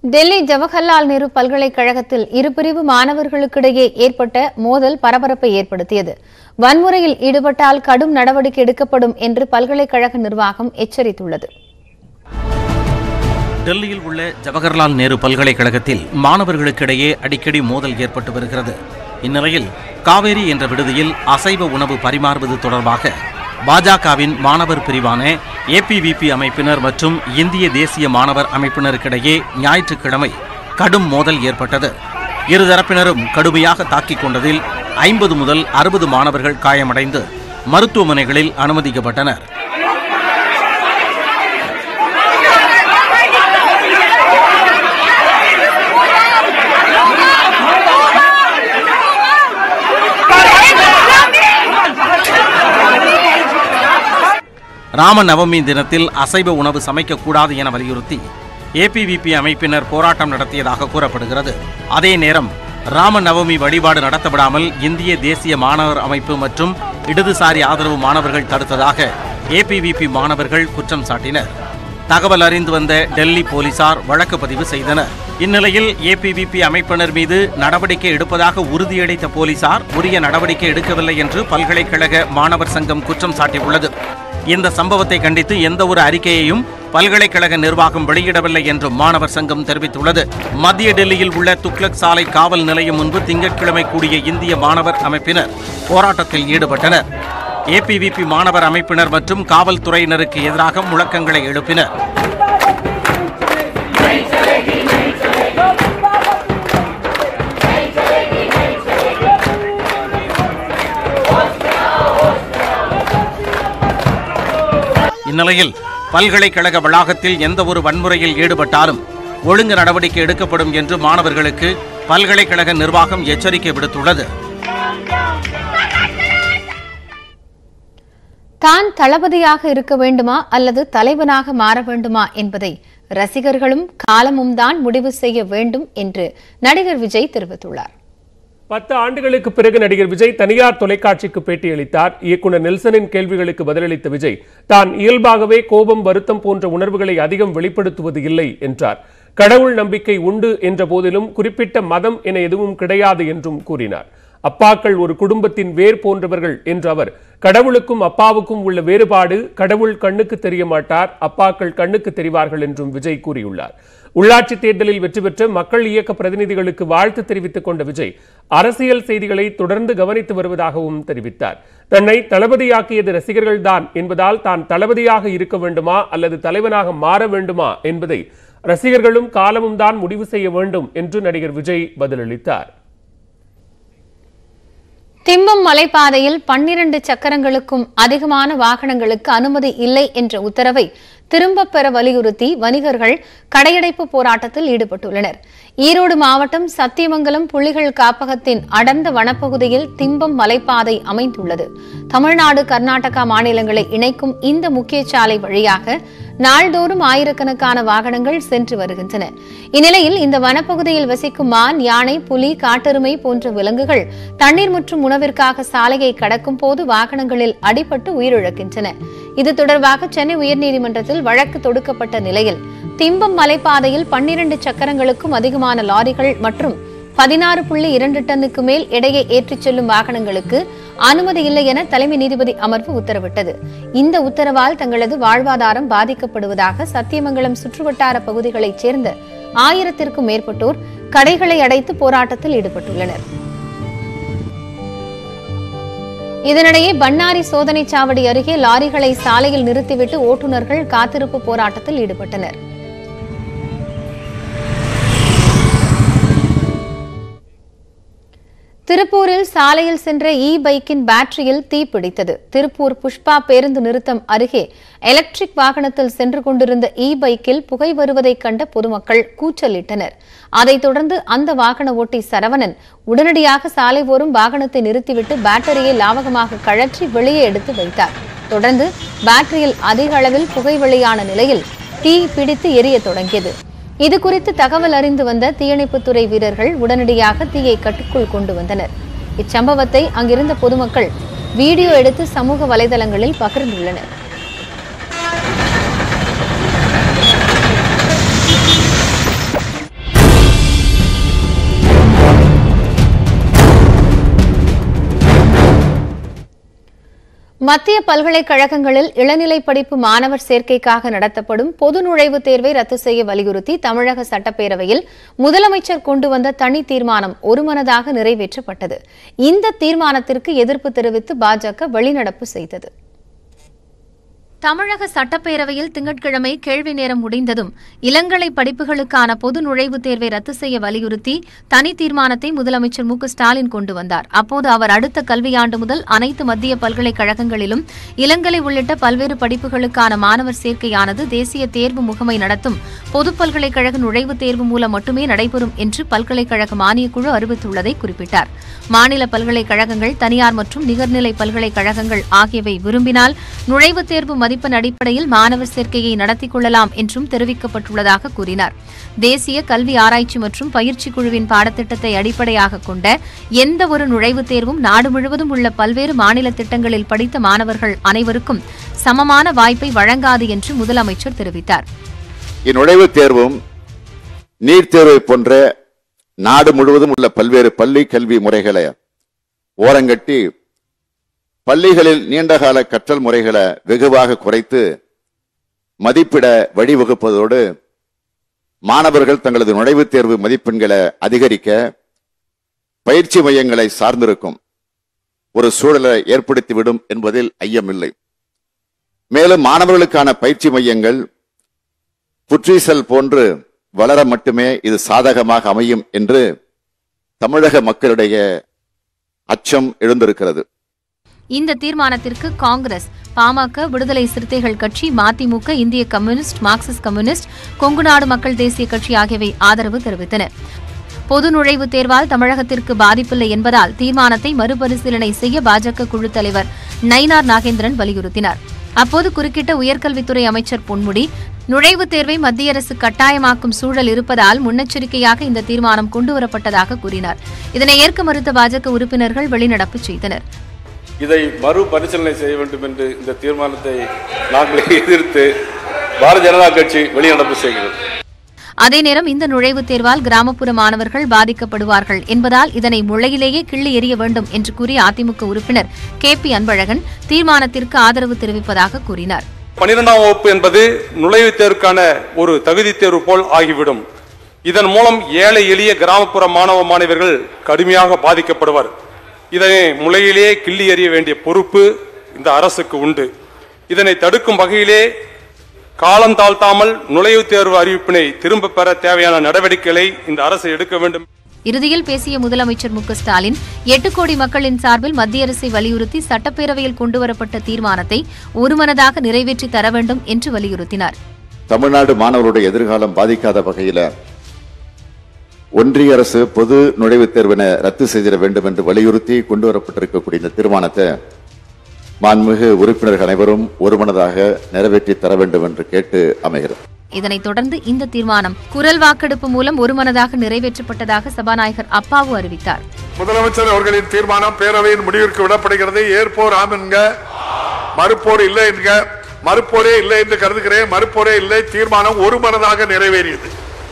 டெல்லி ஜவஹர்லால் நேரு பல்கலைக்கழகத்தில் இருபிரிவு மாணவர்களுக்கிடையே ஏற்பட்ட மோதல் பரபரப்பை ஏற்படுத்தியது வன்முறையில் ஈடுபட்டால் கடும் நடவடிக்கை எடுக்கப்படும் என்று பல்கலைக்கழக நிர்வாகம் எச்சரித்துள்ளது டெல்லியில் உள்ள ஜவஹர்லால் நேரு பல்கலைக்கழகத்தில் மாணவர்களுக்கிடையே அடிக்கடி மோதல் ஏற்பட்டு வருகிறது இந்நிலையில் காவேரி என்ற விடுதியில் அசைவ உணவு பரிமாறுவது தொடர்பாக பாஜகவின் மாணவர் பிரிவான ஏபிவிபி அமைப்பினர் மற்றும் இந்திய தேசிய மாணவர் அமைப்பினருக்கிடையே ஞாயிற்றுக்கிழமை கடும் மோதல் ஏற்பட்டது இருதரப்பினரும் கடுமையாக தாக்கிக் கொண்டதில் ஐம்பது முதல் அறுபது மாணவர்கள் காயமடைந்து மருத்துவமனைகளில் அனுமதிக்கப்பட்டனர் ராம நவமி தினத்தில் அசைவ உணவு சமைக்கக்கூடாது என வலியுறுத்தி ஏபிவிபி அமைப்பினர் போராட்டம் நடத்தியதாக கூறப்படுகிறது அதே நேரம் ராம நவமி வழிபாடு நடத்தப்படாமல் இந்திய தேசிய மாணவர் அமைப்பு மற்றும் இடதுசாரி ஆதரவு மாணவர்கள் தடுத்ததாக ஏபிவிபி மாணவர்கள் குற்றம் சாட்டினர் தகவல் அறிந்து வந்த டெல்லி போலீசார் வழக்கு பதிவு செய்தனர் இந்நிலையில் ஏபிவிபி அமைப்பினர் மீது நடவடிக்கை எடுப்பதாக உறுதியளித்த போலீசார் உரிய நடவடிக்கை எடுக்கவில்லை என்று பல்கலைக்கழக மாணவர் சங்கம் குற்றம் சாட்டியுள்ளது இந்த சம்பவத்தை கண்டித்து எந்த ஒரு அறிக்கையையும் பல்கலைக்கழக நிர்வாகம் வெளியிடவில்லை என்றும் மாணவர் சங்கம் தெரிவித்துள்ளது மத்திய டெல்லியில் உள்ள துக்ளக் சாலை காவல் நிலையம் முன்பு திங்கட்கிழமை கூடிய இந்திய மாணவர் அமைப்பினர் போராட்டத்தில் ஈடுபட்டனர் ஏபிவிபி மாணவர் அமைப்பினர் மற்றும் காவல்துறையினருக்கு எதிராக முழக்கங்களை எழுப்பினர் இந்நிலையில் பல்கலைக்கழக வளாகத்தில் எந்த ஒரு வன்முறையில் ஈடுபட்டாலும் ஒழுங்கு நடவடிக்கை எடுக்கப்படும் என்று மாணவர்களுக்கு பல்கலைக்கழக நிர்வாகம் எச்சரிக்கை விடுத்துள்ளது தான் தளபதியாக இருக்க வேண்டுமா அல்லது தலைவனாக மாற வேண்டுமா என்பதை ரசிகர்களும் காலமும் தான் முடிவு செய்ய வேண்டும் என்று நடிகர் விஜய் தெரிவித்துள்ளார் பத்து ஆண்டுகளுக்கு பிறகு நடிகர் விஜய் தனியார் தொலைக்காட்சிக்கு பேட்டியளித்தார் இயக்குனர் நெல்சனின் கேள்விகளுக்கு பதிலளித்த விஜய் தான் இயல்பாகவே கோபம் வருத்தம் போன்ற உணர்வுகளை அதிகம் வெளிப்படுத்துவது இல்லை என்றார் கடவுள் நம்பிக்கை உண்டு என்ற போதிலும் குறிப்பிட்ட மதம் என எதுவும் கிடையாது என்றும் கூறினார் அப்பாக்கள் ஒரு குடும்பத்தின் வேர் போன்றவர்கள் என்ற அவர் கடவுளுக்கும் அப்பாவுக்கும் உள்ள வேறுபாடு கடவுள் கண்ணுக்கு தெரிய மாட்டார் அப்பாக்கள் கண்ணுக்கு தெரிவார்கள் என்றும் விஜய் கூறியுள்ளார் உள்ளாட்சி தேர்தலில் வெற்றி பெற்ற மக்கள் இயக்க பிரதிநிதிகளுக்கு வாழ்த்து தெரிவித்துக் கொண்ட விஜய் அரசியல் செய்திகளை தொடர்ந்து கவனித்து வருவதாகவும் தெரிவித்தார் தன்னை தளபதியாக்கியது ரசிகர்கள்தான் என்பதால் தான் தளபதியாக இருக்க வேண்டுமா அல்லது தலைவனாக மாற வேண்டுமா என்பதை ரசிகர்களும் காலமும் தான் முடிவு செய்ய வேண்டும் என்று நடிகர் விஜய் பதிலளித்தார் திம்பம் மலைப்பாதையில் பன்னிரண்டு சக்கரங்களுக்கும் அதிகமான வாகனங்களுக்கு அனுமதி இல்லை என்ற உத்தரவை திரும்பப் பெற வலியுறுத்தி வணிகர்கள் கடையடைப்பு போராட்டத்தில் ஈடுபட்டுள்ளனர் ஈரோடு மாவட்டம் சத்தியமங்கலம் புலிகள் காப்பகத்தின் அடர்ந்த வனப்பகுதியில் திம்பம் மலைப்பாதை அமைந்துள்ளது தமிழ்நாடு கர்நாடகா மாநிலங்களை இணைக்கும் இந்த முக்கிய சாலை வழியாக நாள்தோறும் ஆயிரக்கணக்கான வாகனங்கள் சென்று வருகின்றன இந்நிலையில் இந்த வனப்பகுதியில் வசிக்கும் மான் யானை புலி காட்டெருமை போன்ற விலங்குகள் தண்ணீர் மற்றும் உணவிற்காக சாலையை கடக்கும் போது வாகனங்களில் அடிபட்டு உயிரிழக்கின்றன இது தொடர்பாக சென்னை உயர்நீதிமன்றத்தில் வழக்கு தொடுக்கப்பட்ட நிலையில் திம்பம் மலைப்பாதையில் பன்னிரண்டு சக்கரங்களுக்கும் அதிகமான லாரிகள் மற்றும் பதினாறு புள்ளி இரண்டு டன்னுக்கு மேல் எடையை ஏற்றிச் செல்லும் வாகனங்களுக்கு அனுமதி இல்லை என தலைமை நீதிபதி அமர்வு உத்தரவிட்டது இந்த உத்தரவால் தங்களது வாழ்வாதாரம் பாதிக்கப்படுவதாக சத்தியமங்கலம் சுற்றுவட்டார பகுதிகளைச் சேர்ந்த ஆயிரத்திற்கும் மேற்பட்டோர் கடைகளை அடைத்து போராட்டத்தில் ஈடுபட்டுள்ளனர் இதனிடையே பன்னாரி சோதனைச் சாவடி அருகே லாரிகளை சாலையில் நிறுத்திவிட்டு ஓட்டுநர்கள் காத்திருப்பு போராட்டத்தில் ஈடுபட்டனர் திருப்பூரில் சாலையில் சென்ற இ பைக்கின் பேட்டரியில் தீ பிடித்தது திருப்பூர் புஷ்பா பேருந்து நிறுத்தம் அருகே எலக்ட்ரிக் வாகனத்தில் சென்று கொண்டிருந்த இ பைக்கில் புகை வருவதைக் கண்ட பொதுமக்கள் கூச்சலிட்டனர் அதைத் தொடர்ந்து அந்த வாகன ஓட்டி சரவணன் உடனடியாக சாலை ஓரம் வாகனத்தை நிறுத்திவிட்டு பேட்டரியை லாவகமாக கழற்றி வெளியே எடுத்து வைத்தார் தொடர்ந்து பேட்டரியில் அதிக அளவில் புகை வெளியான நிலையில் தீ பிடித்து எரியத் தொடங்கியது இது குறித்து தகவல் அறிந்து வந்த தீயணைப்புத்துறை வீரர்கள் உடனடியாக தீயை கட்டுக்குள் கொண்டு வந்தனர் இச்சம்பவத்தை அங்கிருந்த பொதுமக்கள் வீடியோ எடுத்து சமூக வலைதளங்களில் பகிர்ந்துள்ளனர் மத்திய பல்கலைக்கழகங்களில் இளநிலை படிப்பு மாணவர் சேர்க்கைக்காக நடத்தப்படும் பொது நுழைவுத் தேர்வை ரத்து செய்ய வலியுறுத்தி தமிழக சட்டப்பேரவையில் முதலமைச்சர் கொண்டு வந்த தனி தீர்மானம் ஒருமனதாக நிறைவேற்றப்பட்டது இந்த தீர்மானத்திற்கு எதிர்ப்பு தெரிவித்து பாஜக வெளிநடப்பு செய்தது தமிழக சட்டப்பேரவையில் திங்கட்கிழமை கேள்வி நேரம் முடிந்ததும் இளங்கலை படிப்புகளுக்கான பொது நுழைவுத் தேர்வை ரத்து செய்ய வலியுறுத்தி தனி தீர்மானத்தை முதலமைச்சர் மு க ஸ்டாலின் கொண்டு வந்தார் அப்போது அவர் அடுத்த கல்வியாண்டு முதல் அனைத்து மத்திய பல்கலைக்கழகங்களிலும் இளங்கலை உள்ளிட்ட பல்வேறு படிப்புகளுக்கான மாணவர் சேர்க்கையானது தேசிய தேர்வு முகமை நடத்தும் பொது பல்கலைக்கழக நுழைவுத் தேர்வு மூலம் மட்டுமே நடைபெறும் என்று பல்கலைக்கழக மானியக்குழு அறிவித்துள்ளதை குறிப்பிட்டார் மாநில பல்கலைக்கழகங்கள் தனியார் மற்றும் நிகர்நிலை பல்கலைக்கழகங்கள் ஆகியவை விரும்பினால் நுழைவுத் தேர்வு மதிப்பெண் அடிப்படையில் மாணவர் சேர்க்கையை நடத்திக் கொள்ளலாம் என்றும் தெரிவிக்கப்பட்டுள்ளதாக கூறினார் தேசிய கல்வி ஆராய்ச்சி மற்றும் பயிற்சி குழுவின் பாடத்திட்டத்தை அடிப்படையாக கொண்ட எந்த ஒரு நுழைவுத் தேர்வும் நாடு முழுவதும் உள்ள பல்வேறு மாநில திட்டங்களில் படித்த மாணவர்கள் அனைவருக்கும் சமமான வாய்ப்பை வழங்காது என்று முதலமைச்சர் தெரிவித்தார் இந்நுழைவுத் தேர்வும் நீட் தேர்வை போன்ற நாடு முழுவதும் உள்ள பல்வேறு பள்ளி கல்வி முறைகளை ஓரங்கட்டி பள்ளிகளில் நீண்டகால கற்றல் முறைகளை வெகுவாக குறைத்து மதிப்பிட வழிவகுப்பதோடு மாணவர்கள் தங்களது நுழைவுத் தேர்வு மதிப்பெண்களை அதிகரிக்க பயிற்சி மையங்களை சார்ந்திருக்கும் ஒரு சூழலை ஏற்படுத்திவிடும் என்பதில் ஐயமில்லை மேலும் மாணவர்களுக்கான பயிற்சி மையங்கள் புற்றீசல் போன்று வளர மட்டுமே இது சாதகமாக அமையும் என்று தமிழக மக்களுடைய அச்சம் எழுந்திருக்கிறது இந்த தீர்மானத்திற்கு காங்கிரஸ் பாமக விடுதலை சிறுத்தைகள் கட்சி மதிமுக இந்திய கம்யூனிஸ்ட் மார்க்சிஸ்ட் கம்யூனிஸ்ட் கொங்குநாடு மக்கள் தேசிய கட்சி ஆகியவை ஆதரவு தெரிவித்தன பொது நுழைவுத் தேர்வால் தமிழகத்திற்கு பாதிப்பில்லை என்பதால் தீர்மானத்தை மறுபரிசீலனை செய்ய பாஜக குழு தலைவர் நயினார் நாகேந்திரன் வலியுறுத்தினார் அப்போது குறுக்கிட்ட உயர்கல்வித்துறை அமைச்சர் பொன்முடி நுழைவுத் தேர்வை மத்திய அரசு கட்டாயமாக்கும் சூழல் இருப்பதால் முன்னெச்சரிக்கையாக இந்த தீர்மானம் கொண்டுவரப்பட்டதாக கூறினார் இதனை ஏற்க மறுத்த பாஜக உறுப்பினர்கள் வெளிநடப்பு செய்தனர் இதை மறுபரிசீலனை செய்ய வேண்டும் என்று இந்த தீர்மானத்தை நாங்கள் எதிர்த்து பாரதிய ஜனதா கட்சி வெளிநடப்பு செய்கிறது அதே நேரம் இந்த நுழைவுத் தேர்வால் கிராமப்புற மாணவர்கள் பாதிக்கப்படுவார்கள் என்பதால் இதனை முளையிலேயே கிள்ளி எறிய வேண்டும் என்று கூறிய அதிமுக உறுப்பினர் கே பி அன்பழகன் தீர்மானத்திற்கு ஆதரவு தெரிவிப்பதாக கூறினார் பனிரெண்டாம் வகுப்பு என்பது நுழைவுத் தேர்வுக்கான ஒரு தகுதி தேர்வு போல் ஆகிவிடும் இதன் மூலம் ஏழை எளிய கிராமப்புற மாணவ மாணவியர்கள் கடுமையாக பாதிக்கப்படுவர் இதனை முளையிலேயே கிள்ளி எறிய வேண்டிய பொறுப்பு இந்த அரசுக்கு உண்டு இதனை தடுக்கும் வகையிலே காலம் தாழ்த்தாமல் நுழைவுத் தேர்வு அறிவிப்பினை திரும்ப பெற தேவையான நடவடிக்கைகளை இந்த அரசு எடுக்க வேண்டும் இறுதியில் பேசிய முதலமைச்சர் மு க ஸ்டாலின் எட்டு கோடி மக்களின் சார்பில் மத்திய அரசை வலியுறுத்தி சட்டப்பேரவையில் கொண்டுவரப்பட்ட தீர்மானத்தை ஒருமனதாக நிறைவேற்றி தர வேண்டும் என்று வலியுறுத்தினார் தமிழ்நாடு மாணவருடைய எதிர்காலம் பாதிக்காத வகையில ஒன்றிய அரசு பொது நுழைவுத் தேர்வினை ரத்து செய்திட வேண்டும் என்று வலியுறுத்தி கொண்டு வரப்பட்டிருக்கக்கூடிய இந்த தீர்மானத்தை மாண்புமிகு உறுப்பினர்கள் அனைவரும் ஒருமனதாக நிறைவேற்றி தர வேண்டும் என்று கேட்டு அமைகிறது இதனைத் தொடர்ந்து இந்த தீர்மானம் குரல் வாக்கெடுப்பு மூலம் ஒருமனதாக நிறைவேற்றப்பட்டதாக சபாநாயகர் அப்பாவு அறிவித்தார் முதலமைச்சர் அவர்களின் தீர்மானம் பேரவையின் முடிவிற்கு விடப்படுகிறது ஏற்போர் ஆம் என்க மறுப்போர் இல்லை என்க மறுப்போரே இல்லை என்று கருதுகிறேன் மறுப்போரே இல்லை தீர்மானம் ஒருமனதாக நிறைவேறியது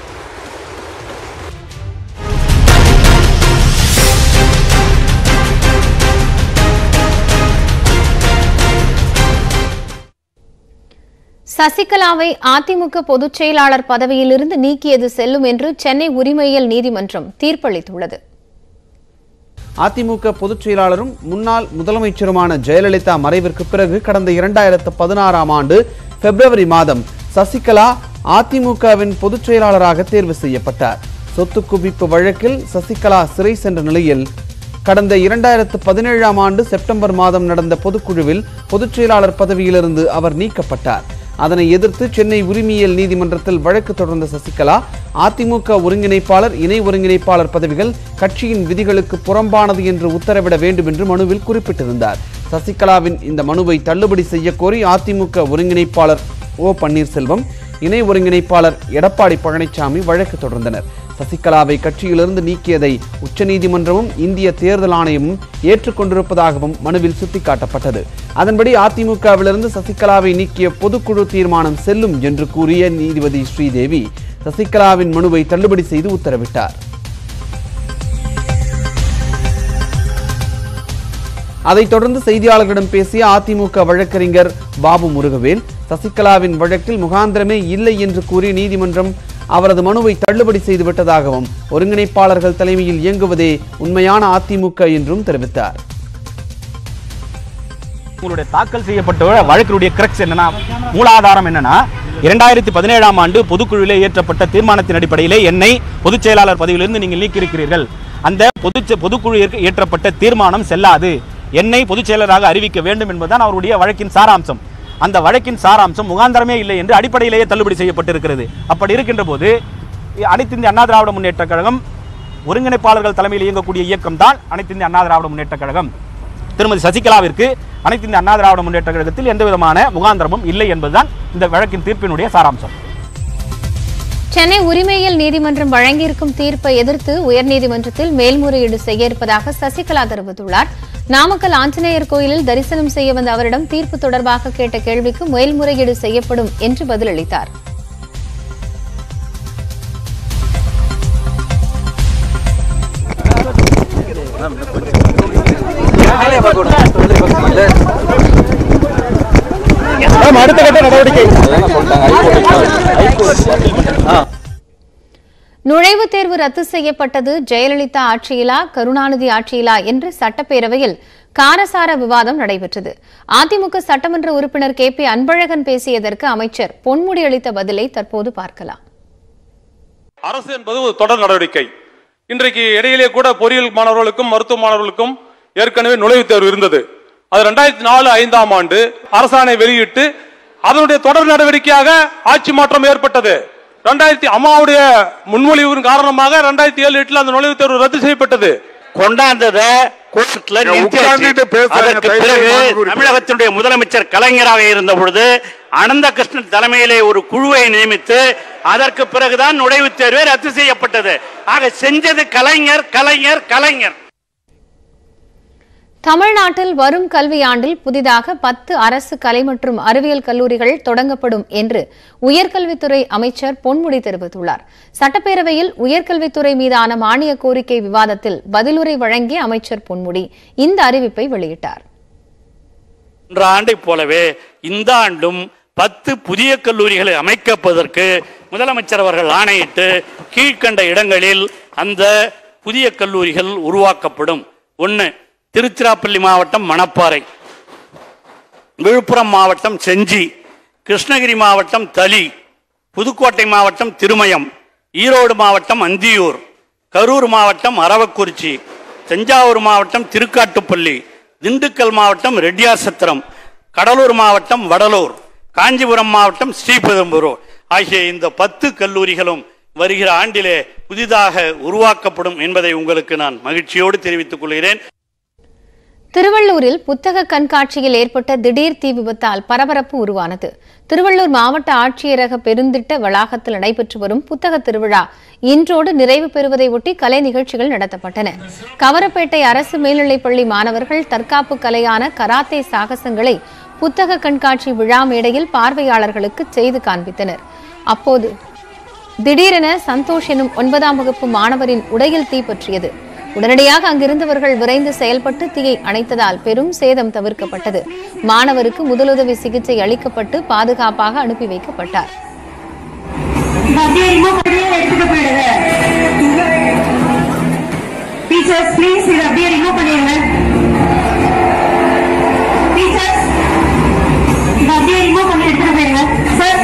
சசிகலாவை அதிமுக பொதுச் செயலாளர் பதவியிலிருந்து நீக்கியது செல்லும் என்று சென்னை உரிமையியல் நீதிமன்றம் தீர்ப்பளித்துள்ளது அதிமுக பொதுச் செயலாளரும் முன்னாள் முதலமைச்சருமான ஜெயலலிதா மறைவிற்கு பிறகு கடந்த இரண்டாயிரத்து பதினாறாம் ஆண்டு பிப்ரவரி மாதம் சசிகலா அதிமுகவின் பொதுச் செயலாளராக தேர்வு செய்யப்பட்டார் சொத்து குவிப்பு வழக்கில் சசிகலா சிறை சென்ற நிலையில் கடந்த இரண்டாயிரத்து பதினேழாம் ஆண்டு செப்டம்பர் மாதம் நடந்த பொதுக்குழுவில் பொதுச் செயலாளர் பதவியிலிருந்து அவர் நீக்கப்பட்டார் அதனை எதிர்த்து சென்னை உரிமையியல் நீதிமன்றத்தில் வழக்கு தொடர்ந்த சசிகலா அதிமுக ஒருங்கிணைப்பாளர் இணை ஒருங்கிணைப்பாளர் பதவிகள் கட்சியின் விதிகளுக்கு புறம்பானது என்று உத்தரவிட வேண்டும் என்று மனுவில் குறிப்பிட்டிருந்தார் சசிகலாவின் இந்த மனுவை தள்ளுபடி செய்ய கோரி அதிமுக ஒருங்கிணைப்பாளர் ஓ பன்னீர்செல்வம் இணை ஒருங்கிணைப்பாளர் எடப்பாடி பழனிசாமி வழக்கு தொடர்ந்தனர் சசிகலாவை கட்சியிலிருந்து நீக்கியதை உச்சநீதிமன்றமும் இந்திய தேர்தல் ஆணையமும் ஏற்றுக்கொண்டிருப்பதாகவும் மனுவில் சுட்டிக்காட்டப்பட்டது அதன்படி அதிமுகவிலிருந்து சசிகலாவை நீக்கிய பொதுக்குழு தீர்மானம் செல்லும் என்று கூறிய நீதிபதி ஸ்ரீதேவி சசிகலாவின் மனுவை தள்ளுபடி செய்து உத்தரவிட்டார் அதைத் தொடர்ந்து செய்தியாளர்களிடம் பேசிய அதிமுக வழக்கறிஞர் பாபு முருகவேல் சசிகலாவின் வழக்கில் முகாந்திரமே இல்லை என்று கூறி நீதிமன்றம் அவரது மனுவை தள்ளுபடி செய்துவிட்டதாகவும் ஒருங்கிணைப்பாளர்கள் தலைமையில் இயங்குவதே உண்மையான அதிமுக என்றும் தெரிவித்தார் உங்களுடைய தாக்கல் செய்யப்பட்ட வழக்கினுடைய கிரக்ஸ் என்னன்னா மூலாதாரம் என்னன்னா இரண்டாயிரத்தி பதினேழாம் ஆண்டு பொதுக்குழுவிலே இயற்றப்பட்ட தீர்மானத்தின் அடிப்படையிலே என்னை பொதுச் செயலாளர் பதவியிலிருந்து நீங்கள் நீக்கியிருக்கிறீர்கள் அந்த பொது பொதுக்குழு இயற்ற- இயற்றப்பட்ட தீர்மானம் செல்லாது என்னை பொதுச் செயலராக அறிவிக்க வேண்டும் என்பதுதான் அவருடைய வழக்கின் சாராம்சம் அந்த வழக்கின் சாராம்சம் முகாந்தரமே இல்லை என்று அடிப்படையிலேயே தள்ளுபடி செய்யப்பட்டிருக்கிறது அப்படி இருக்கின்ற போது அனைத்து இந்திய அண்ணா திராவிட முன்னேற்ற கழகம் ஒருங்கிணைப்பாளர்கள் தலைமையில் இயங்கக்கூடிய இயக்கம் தான் அனைத்து இந்திய அண்ணா திராவிட முன்னேற்ற கழகம் திருமதி சசிகலாவிற்கு அனைத்து இந்திய அண்ணா திராவிட முன்னேற்ற கழகத்தில் எந்த விதமான முகாந்திரமும் இல்லை என்பதுதான் இந்த வழக்கின் தீர்ப்பினுடைய சாராம்சம் சென்னை உரிமையியல் நீதிமன்றம் வழங்கியிருக்கும் தீர்ப்பை எதிர்த்து உயர்நீதிமன்றத்தில் மேல்முறையீடு செய்ய இருப்பதாக சசிகலா தெரிவித்துள்ளார் நாமக்கல் ஆஞ்சநேயர் கோயிலில் தரிசனம் செய்ய வந்த அவரிடம் தீர்ப்பு தொடர்பாக கேட்ட கேள்விக்கு மேல்முறையீடு செய்யப்படும் என்று பதிலளித்தார் அடுத்த கட்ட நடவடிக்கை நுழைவுத் தேர்வு ரத்து செய்யப்பட்டது ஜெயலலிதா ஆட்சியிலா கருணாநிதி ஆட்சியிலா என்று சட்டப்பேரவையில் காரசார விவாதம் நடைபெற்றது அதிமுக சட்டமன்ற உறுப்பினர் கே பி அன்பழகன் பேசியதற்கு அமைச்சர் பொன்முடி அளித்த பதிலை தற்போது பார்க்கலாம் அரசு என்பது ஒரு தொடர் நடவடிக்கை இன்றைக்கு இடையிலே கூட பொறியியல் மாணவர்களுக்கும் மருத்துவ மாணவர்களுக்கும் ஏற்கனவே நுழைவுத் தேர்வு இருந்தது அது ரெண்டாயிரத்தி நாலு ஐந்தாம் ஆண்டு அரசாணை வெளியிட்டு அதனுடைய தொடர் நடவடிக்கையாக ஆட்சி மாற்றம் ஏற்பட்டது ரெண்டாயிரத்தி அம்மாவுடைய முன்மொழிவின் காரணமாக ரெண்டாயிரத்தி ஏழு எட்டுல அந்த நுழைவுத் தேர்வு ரத்து செய்யப்பட்டது கொண்டாந்தத கூட்டத்துல இங்க நிறுத்தியாச்சு. உட்கார்ந்துட்டு பேசுறாங்க, அதற்கு தயவு பிறகு செய்து மாண்பு உறுப்பினர். தமிழகத்தினுடைய முதலமைச்சர் கலைஞராக இருந்த பொழுது அனந்த கிருஷ்ணன் தலைமையிலே ஒரு குழுவை நியமித்து அதற்கு பிறகுதான் நுழைவுத் தேர்வே ரத்து செய்யப்பட்டது ஆக செஞ்சது கலைஞர் கலைஞர் கலைஞர் தமிழ்நாட்டில் வரும் கல்வியாண்டில் புதிதாக பத்து அரசு கலை மற்றும் அறிவியல் கல்லூரிகள் தொடங்கப்படும் என்று உயர்கல்வித்துறை அமைச்சர் பொன்முடி தெரிவித்துள்ளார் சட்டப்பேரவையில் உயர்கல்வித்துறை மீதான மானிய கோரிக்கை விவாதத்தில் பதிலுரை வழங்கிய அமைச்சர் பொன்முடி இந்த அறிவிப்பை வெளியிட்டார் சென்ற ஆண்டைப் போலவே இந்த ஆண்டும் பத்து புதிய கல்லூரிகளை அமைக்கப்பதற்கு முதலமைச்சர் அவர்கள் ஆணையிட்டு கீழ்க்கண்ட இடங்களில் அந்த புதிய கல்லூரிகள் உருவாக்கப்படும் ஒன்று திருச்சிராப்பள்ளி மாவட்டம் மணப்பாறை விழுப்புரம் மாவட்டம் செஞ்சி கிருஷ்ணகிரி மாவட்டம் தளி புதுக்கோட்டை மாவட்டம் திருமயம் ஈரோடு மாவட்டம் அந்தியூர் கரூர் மாவட்டம் அரவக்குறிச்சி தஞ்சாவூர் மாவட்டம் திருக்காட்டுப்பள்ளி திண்டுக்கல் மாவட்டம் ரெட்டியார்சத்திரம் கடலூர் மாவட்டம் வடலூர் காஞ்சிபுரம் மாவட்டம் ஸ்ரீபெரும்புதூர் ஆகிய இந்த பத்து கல்லூரிகளும் வருகிற ஆண்டிலே புதிதாக உருவாக்கப்படும் என்பதை உங்களுக்கு நான் மகிழ்ச்சியோடு தெரிவித்துக் கொள்கிறேன் திருவள்ளூரில் புத்தக கண்காட்சியில் ஏற்பட்ட திடீர் தீ விபத்தால் பரபரப்பு உருவானது திருவள்ளூர் மாவட்ட ஆட்சியரக பெருந்திட்ட வளாகத்தில் நடைபெற்று வரும் புத்தக திருவிழா இன்றோடு நிறைவு பெறுவதை ஒட்டி கலை நிகழ்ச்சிகள் நடத்தப்பட்டன கவரப்பேட்டை அரசு மேல்நிலைப்பள்ளி மாணவர்கள் தற்காப்பு கலையான கராத்தே சாகசங்களை புத்தக கண்காட்சி விழா மேடையில் பார்வையாளர்களுக்கு செய்து காண்பித்தனர் அப்போது திடீரென சந்தோஷ் எனும் ஒன்பதாம் வகுப்பு மாணவரின் உடையில் தீ பற்றியது உடனடியாக அங்கிருந்தவர்கள் விரைந்து செயல்பட்டு தீயை அணைத்ததால் பெரும் சேதம் தவிர்க்கப்பட்டது மாணவருக்கு முதலுதவி சிகிச்சை அளிக்கப்பட்டு பாதுகாப்பாக அனுப்பி வைக்கப்பட்டார் அப்படியே ரிமூவ் பண்ணி எடுத்துட்டு போயிடுங்க டீச்சர்ஸ் ப்ளீஸ் இதை அப்படியே ரிமூவ் பண்ணிடுங்க டீச்சர்ஸ் இதை அப்படியே ரிமூவ் பண்ணி எடுத்துட்டு போயிடுங்க சார்